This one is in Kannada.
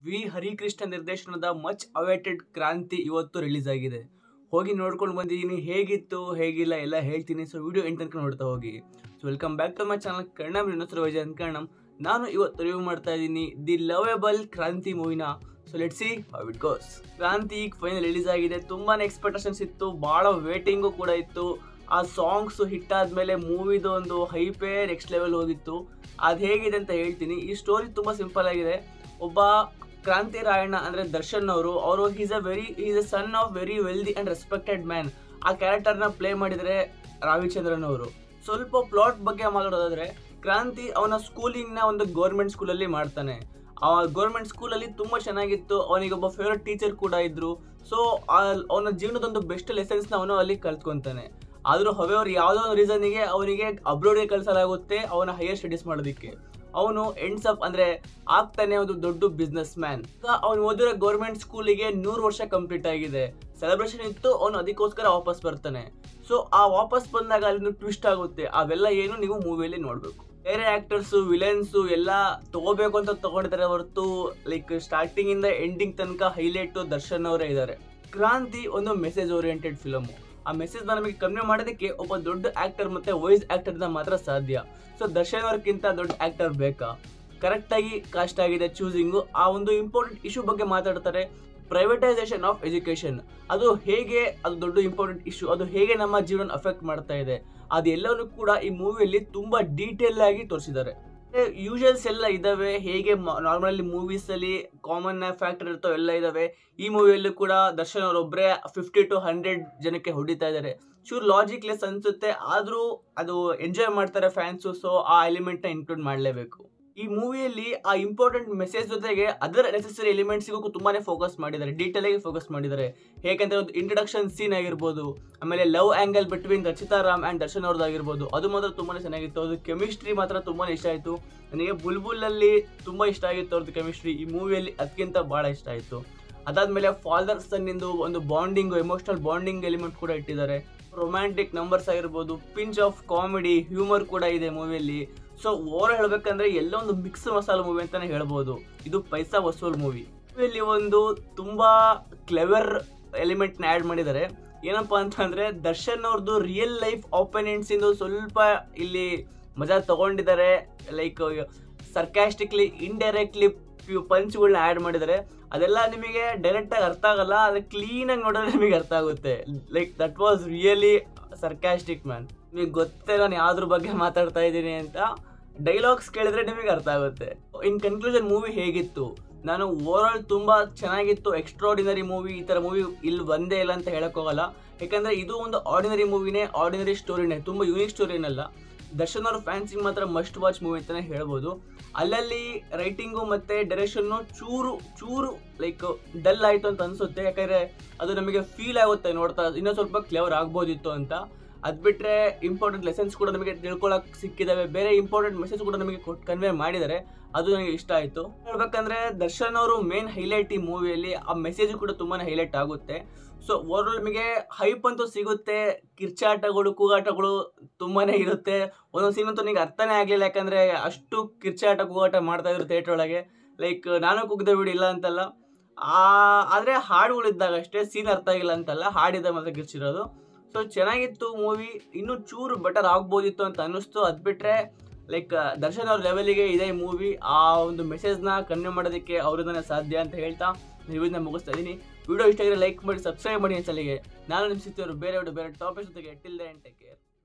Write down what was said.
ವಿ ಹರಿಕೃಷ್ಣ ನಿರ್ದೇಶನದ ಮಚ್ ಅವೇಟೆಡ್ ಕ್ರಾಂತಿ ಇವತ್ತು ರಿಲೀಸ್ ಆಗಿದೆ ಹೋಗಿ ನೋಡ್ಕೊಂಡು ಬಂದಿದ್ದೀನಿ ಹೇಗಿತ್ತು ಹೇಗಿಲ್ಲ ಎಲ್ಲ ಹೇಳ್ತೀನಿ ಸೊ ವಿಡಿಯೋ ಎಂಟು ತನಕ ನೋಡ್ತಾ ಹೋಗಿ so welcome back to my channel Kannada ಇನ್ನೊಂದು ವೈಜಯ್ ಅನ್ಕಣ್ಣಂ ನಾನು ಇವತ್ತು ರಿವ್ಯೂ ಮಾಡ್ತಾ ಇದ್ದೀನಿ ದಿ ಲವೇಬಲ್ ಕ್ರಾಂತಿ ಮೂವಿನ so let see how it goes Kranti ಈಗ ಫೈನಲ್ ರಿಲೀಸ್ ಆಗಿದೆ ತುಂಬಾನೇ ಎಕ್ಸ್ಪೆಕ್ಟೇಷನ್ಸ್ ಇತ್ತು ಭಾಳ ವೇಟಿಂಗು ಕೂಡ ಇತ್ತು ಆ ಸಾಂಗ್ಸ್ ಹಿಟ್ ಆದಮೇಲೆ ಮೂವಿದು ಒಂದು ಹೈಪೇ ನೆಕ್ಸ್ಟ್ ಲೆವೆಲ್ ಹೋಗಿತ್ತು ಅದು ಹೇಗಿದೆ ಅಂತ ಹೇಳ್ತೀನಿ ಈ ಸ್ಟೋರಿ ತುಂಬ ಸಿಂಪಲ್ ಆಗಿದೆ ಒಬ್ಬ ಕ್ರಾಂತಿ ರಾಯಣ್ಣ ಅಂದರೆ ದರ್ಶನ್ ಅವರು ಅವರು is a very is a son of very wealthy and respected man ಆ ಕ್ಯಾರೆಕ್ಟರ್ನ ಪ್ಲೇ ಮಾಡಿದರೆ ರವಿಚಂದ್ರನ್ ಅವರು ಸ್ವಲ್ಪ ಪ್ಲಾಟ್ ಬಗ್ಗೆ ಮಾತಾಡೋದಾದ್ರೆ ಕ್ರಾಂತಿ ಅವನ ಸ್ಕೂಲಿಂಗ್ನ ಒಂದು ಗೌರ್ಮೆಂಟ್ ಸ್ಕೂಲಲ್ಲಿ ಮಾಡ್ತಾನೆ ಆ ಗೌರ್ಮೆಂಟ್ ಸ್ಕೂಲಲ್ಲಿ ತುಂಬ ಚೆನ್ನಾಗಿತ್ತು ಅವನಿಗೊಬ್ಬ ಫೇವ್ರೆಟ್ ಟೀಚರ್ ಕೂಡ ಇದ್ರು ಸೊ ಅವನ ಜೀವನದೊಂದು ಬೆಸ್ಟ್ ಲೆಸನ್ಸ್ನ ಅವನು ಅಲ್ಲಿ ಕಲ್ತ್ಕೊಂತಾನೆ ಆದರೂ ಹವೆಯವ್ರು ಯಾವುದೋ ಒಂದು ರೀಸನ್ಗೆ ಅವನಿಗೆ ಅಬ್ರೋಡ್ಗೆ ಕಳಿಸಲಾಗುತ್ತೆ ಅವನ ಹೈಯರ್ ಸ್ಟಡೀಸ್ ಮಾಡೋದಕ್ಕೆ ಅವನು ಎಂಡ್ಸ್ ಅಪ್ ಅಂದರೆ ಆಗ್ತಾನೆ ಒಂದು ದೊಡ್ಡ ಬಿಸ್ನೆಸ್ ಮ್ಯಾನ್ ಅವನು ಓದಿರೋ ಗೌರ್ಮೆಂಟ್ ಸ್ಕೂಲಿಗೆ ನೂರು ವರ್ಷ ಕಂಪ್ಲೀಟ್ ಆಗಿದೆ ಸೆಲೆಬ್ರೇಷನ್ ಇತ್ತು ಅವನು ಅದಕ್ಕೋಸ್ಕರ ವಾಪಸ್ ಬರ್ತಾನೆ ಸೊ ಆ ವಾಪಸ್ ಬಂದಾಗ ಅಲ್ಲಿ ಟ್ವಿಸ್ಟ್ ಆಗುತ್ತೆ ಅವೆಲ್ಲ ಏನು ನೀವು ಮೂವಿಯಲ್ಲಿ ನೋಡಬೇಕು ಬೇರೆ ಆಕ್ಟರ್ಸು ವಿಲನ್ಸು ಎಲ್ಲ ತಗೋಬೇಕು ಅಂತ ತಗೊಂಡಿದ್ದಾರೆ ಹೊರತು ಲೈಕ್ ಸ್ಟಾರ್ಟಿಂಗ್ ಇಂದ ಎಂಡಿಂಗ್ ತನಕ ಹೈಲೈಟ್ ದರ್ಶನ್ ಅವರೇ ಇದ್ದಾರೆ ಕ್ರಾಂತಿ ಒಂದು ಮೆಸೇಜ್ ಓರಿಯೆಂಟೆಡ್ ಫಿಲಮು ಆ ಮೆಸೇಜ್ ನಮಗೆ ಕಮ್ಮಿ ಮಾಡೋದಕ್ಕೆ ಒಬ್ಬ ದೊಡ್ಡ ಆಕ್ಟರ್ ಮತ್ತೆ ವಾಯ್ಸ್ ಆಕ್ಟರ್ ಮಾತ್ರ ಸಾಧ್ಯ ಸೊ ದರ್ಶನ್ ಅವ್ರಿಗಿಂತ ದೊಡ್ಡ ಆಕ್ಟರ್ ಬೇಕಾ ಕರೆಕ್ಟಾಗಿ ಕಾಸ್ಟ್ ಆಗಿದೆ ಚೂಸಿಂಗು ಆ ಒಂದು ಇಂಪಾರ್ಟೆಂಟ್ ಇಶ್ಯೂ ಬಗ್ಗೆ ಮಾತಾಡ್ತಾರೆ ಪ್ರೈವೇಟೈಸೇಷನ್ ಆಫ್ ಎಜುಕೇಶನ್ ಅದು ಹೇಗೆ ಅದು ದೊಡ್ಡ ಇಂಪಾರ್ಟೆಂಟ್ ಇಶ್ಯೂ ಅದು ಹೇಗೆ ನಮ್ಮ ಜೀವನ ಅಫೆಕ್ಟ್ ಮಾಡ್ತಾ ಇದೆ ಅದೆಲ್ಲವೂ ಕೂಡ ಈ ಮೂವಿಯಲ್ಲಿ ತುಂಬಾ ಡೀಟೇಲ್ ಆಗಿ ತೋರಿಸಿದ್ದಾರೆ ಯೂಶಲ್ಸ್ ಎಲ್ಲ ಇದಾವೆ ಹೇಗೆ ನಾರ್ಮಲಿ ಮೂವೀಸ್ ಅಲ್ಲಿ ಕಾಮನ್ ಫ್ಯಾಕ್ಟರ್ ಇರ್ತೋ ಎಲ್ಲ ಇದಾವೆ ಈ ಮೂವಿಯಲ್ಲೂ ಕೂಡ ದರ್ಶನ್ ಅವರೊಬ್ಬರೇ ಫಿಫ್ಟಿ ಟು ಹಂಡ್ರೆಡ್ ಜನಕ್ಕೆ ಹೊಡಿತಾ ಇದ್ದಾರೆ ಚೂರ್ ಲಾಜಿಕ್ ಲೆಸ್ ಅನ್ಸುತ್ತೆ ಆದರೂ ಅದು ಎಂಜಾಯ್ ಮಾಡ್ತಾರೆ ಫ್ಯಾನ್ಸು ಸೊ ಆ ಎಲಿಮೆಂಟ್ನ ಇನ್ಕ್ಲೂಡ್ ಮಾಡಲೇಬೇಕು ಈ ಮೂವಿಯಲ್ಲಿ ಆ ಇಂಪಾರ್ಟೆಂಟ್ ಮೆಸೇಜ್ ಜೊತೆಗೆ ಅದರ ನೆಸೆಸರಿ ಎಲಿಮೆಂಟ್ಸ್ಗೂ ತುಂಬಾನೇ ಫೋಕಸ್ ಮಾಡಿದ್ದಾರೆ ಡೀಟೇಲ್ ಆಗಿ ಫೋಕಸ್ ಮಾಡಿದ್ದಾರೆ ಹೇಗಂದ್ರೆ ಒಂದು ಇಂಟ್ರಡಕ್ಷನ್ ಸೀನ್ ಆಗಿರ್ಬೋದು ಆಮೇಲೆ love angle between Rachita Ram and Darshan ಅವ್ರದ್ದಾಗಿರ್ಬೋದು ಅದು ಮಾತ್ರ ತುಂಬಾನೇ ಚೆನ್ನಾಗಿತ್ತು ಅದು ಕೆಮಿಸ್ಟ್ರಿ ಮಾತ್ರ ತುಂಬಾನೇ ಇಷ್ಟ ಆಯಿತು ನನಗೆ ಬುಲ್ಬುಲ್ಲಲ್ಲಿ ತುಂಬ ಇಷ್ಟ ಆಗಿತ್ತು ಅವ್ರದ್ದು ಕೆಮಿಸ್ಟ್ರಿ ಈ ಮೂವಿಯಲ್ಲಿ ಅದಕ್ಕಿಂತ ಭಾಳ ಇಷ್ಟ ಆಯಿತು ಅದಾದಮೇಲೆ ಫಾದರ್ ಸನ್ನಿಂದು ಒಂದು ಬಾಂಡಿಂಗ್ ಎಮೋಷನಲ್ ಬಾಂಡಿಂಗ್ ಎಲಿಮೆಂಟ್ ಕೂಡ ಇಟ್ಟಿದ್ದಾರೆ ರೊಮ್ಯಾಂಟಿಕ್ ನಂಬರ್ಸ್ ಆಗಿರ್ಬೋದು ಪಿಂಚ್ ಆಫ್ ಕಾಮಿಡಿ ಹ್ಯೂಮರ್ ಕೂಡ ಇದೆ ಮೂವಿಯಲ್ಲಿ ಸೊ ಓವರ್ ಹೇಳ್ಬೇಕಂದ್ರೆ ಎಲ್ಲ ಒಂದು ಮಿಕ್ಸ್ ಮಸಾಲ ಮೂವಿ ಅಂತಾನೆ ಹೇಳ್ಬೋದು ಇದು ಪೈಸಾ ವಸೂಲ್ ಮೂವಿ ಮೂವಿಯಲ್ಲಿ ಒಂದು ತುಂಬಾ ಕ್ಲೆವರ್ ಎಲಿಮೆಂಟ್ನ ಆ್ಯಡ್ ಮಾಡಿದ್ದಾರೆ ಏನಪ್ಪಾ ಅಂತಂದ್ರೆ ದರ್ಶನ್ ಅವ್ರದ್ದು ರಿಯಲ್ ಲೈಫ್ ಆಪೋನೆಂಟ್ಸ್ ಇಂದು ಸ್ವಲ್ಪ ಇಲ್ಲಿ ಮಜಾ ತಗೊಂಡಿದ್ದಾರೆ ಲೈಕ್ ಸರ್ಕ್ಯಾಸ್ಟಿಕ್ಲಿ ಇಂಡೈರೆಕ್ಟ್ಲಿ ಪಂಚ್ಗಳನ್ನ ಆ್ಯಡ್ ಮಾಡಿದ್ದಾರೆ ಅದೆಲ್ಲ ನಿಮಗೆ ಡೈರೆಕ್ಟ್ ಆಗಿ ಅರ್ಥ ಆಗಲ್ಲ ಅದು ಕ್ಲೀನ್ ಆಗಿ ನೋಡಿದ್ರೆ ನಿಮಗೆ ಅರ್ಥ ಆಗುತ್ತೆ like that was really sarcastic man ನಿಮಗೆ ಗೊತ್ತೇ ನಾನು ಯಾವ್ದ್ರ ಬಗ್ಗೆ ಮಾತಾಡ್ತಾ ಇದ್ದೀನಿ ಅಂತ ಡೈಲಾಗ್ಸ್ ಕೇಳಿದ್ರೆ ನಿಮಗೆ ಅರ್ಥ ಆಗುತ್ತೆ ಇನ್ ಕನ್ಕ್ಲೂಷನ್ ಮೂವಿ ಹೇಗಿತ್ತು ನಾನು ಓವರ್ ಆಲ್ ತುಂಬ ಚೆನ್ನಾಗಿತ್ತು ಎಕ್ಸ್ಟ್ರಾಡಿನರಿ ಮೂವಿ ಈ ಥರ ಮೂವಿ ಇಲ್ಲಿ ಬಂದೇ ಇಲ್ಲ ಅಂತ ಹೇಳಕ್ ಹೋಗಲ್ಲ ಯಾಕಂದ್ರೆ ಇದು ಒಂದು ಆರ್ಡಿನರಿ ಮೂವಿನೇ ಆರ್ಡಿನರಿ ಸ್ಟೋರಿನೇ ತುಂಬ ಯೂನಿಕ್ ಸ್ಟೋರಿನಲ್ಲ ದರ್ಶನ್ ಅವ್ರ ಫ್ಯಾನ್ಸಿಗೆ ಮಾತ್ರ ಮಸ್ಟ್ ವಾಚ್ ಮೂವಿ ಅಂತಲೇ ಹೇಳ್ಬೋದು ಅಲ್ಲಲ್ಲಿ ರೈಟಿಂಗು ಮತ್ತು ಡೈರೆಕ್ಷನ್ನು ಚೂರು ಚೂರು ಲೈಕ್ ಡಲ್ ಆಯಿತು ಅಂತ ಅನಿಸುತ್ತೆ ಯಾಕಂದರೆ ಅದು ನಮಗೆ ಫೀಲ್ ಆಗುತ್ತೆ ನೋಡ್ತಾ ಇನ್ನೂ ಸ್ವಲ್ಪ ಕ್ಲೇವರ್ ಆಗ್ಬೋದಿತ್ತು ಅಂತ ಅದು ಬಿಟ್ಟರೆ ಇಂಪಾರ್ಟೆಂಟ್ ಲೆಸನ್ಸ್ ಕೂಡ ನಮಗೆ ತಿಳ್ಕೊಳಕ್ಕೆ ಸಿಕ್ಕಿದ್ದಾವೆ ಬೇರೆ ಇಂಪಾರ್ಟೆಂಟ್ ಮೆಸೇಜ್ ಕೂಡ ನಮಗೆ ಕೊಟ್ಟು ಕನ್ವೆ ಮಾಡಿದ್ದಾರೆ ಅದು ನನಗೆ ಇಷ್ಟ ಆಯಿತು ಹೇಳ್ಬೇಕಂದ್ರೆ ದರ್ಶನ್ ಅವರು ಮೇನ್ ಹೈಲೈಟ್ ಈ ಮೂವಿಯಲ್ಲಿ ಆ ಮೆಸೇಜ್ ಕೂಡ ತುಂಬಾ ಹೈಲೈಟ್ ಆಗುತ್ತೆ ಸೊ ಓವರ್ ನಮಗೆ ಹೈಪ್ ಅಂತೂ ಸಿಗುತ್ತೆ ಕಿರ್ಚಾಟಗಳು ಕೂಗಾಟಗಳು ತುಂಬಾ ಇರುತ್ತೆ ಒಂದೊಂದು ಸೀನ್ ಅಂತೂ ನನಗೆ ಅರ್ಥನೇ ಆಗಲಿಲ್ಲ ಯಾಕಂದರೆ ಅಷ್ಟು ಕಿರ್ಚಾಟ ಕೂಗಾಟ ಮಾಡ್ತಾ ಇದ್ರು ಥಿಯೇಟ್ರ್ ಒಳಗೆ ಲೈಕ್ ನಾನು ಕುಗ್ದೆ ಬಿಡಿ ಇಲ್ಲ ಅಂತಲ್ಲ ಆದರೆ ಹಾಡುಗಳಿದ್ದಾಗ ಅಷ್ಟೇ ಸೀನ್ ಅರ್ಥ ಆಗಿಲ್ಲ ಅಂತಲ್ಲ ಹಾಡಿದ ಮಾತ್ರ ಕಿರ್ಚಿರೋದು ಸೊ ಚೆನ್ನಾಗಿತ್ತು ಮೂವಿ ಇನ್ನೂ ಚೂರು ಬೆಟರ್ ಆಗ್ಬೋದಿತ್ತು ಅಂತ ಅನ್ನಿಸ್ತು ಅದು ಬಿಟ್ಟರೆ ಲೈಕ್ ದರ್ಶನ್ ಅವ್ರ ಲೆವೆಲಿಗೆ ಇದೆ ಮೂವಿ ಆ ಒಂದು ಮೆಸೇಜ್ನ ಕನ್ವೆ ಮಾಡೋದಕ್ಕೆ ಅವ್ರಿಂದನೇ ಸಾಧ್ಯ ಅಂತ ಹೇಳ್ತಾ ರಿವ್ಯೂನ ಮುಗಿಸ್ತಾ ಇದ್ದೀನಿ ವಿಡಿಯೋ ಇಷ್ಟ ಆಗಿದ್ರೆ ಲೈಕ್ ಮಾಡಿ ಸಬ್ಸ್ಕ್ರೈಬ್ ಮಾಡಿ ಸಲಿಗೆ ನಾನು ನಿಮ್ಮ ಸಿಗ್ತಿದ್ರು ಬೇರೆ ಬೇರೆ ಟಾಪಿಕ್ಸ್ ಜೊತೆಗೆ till the end take care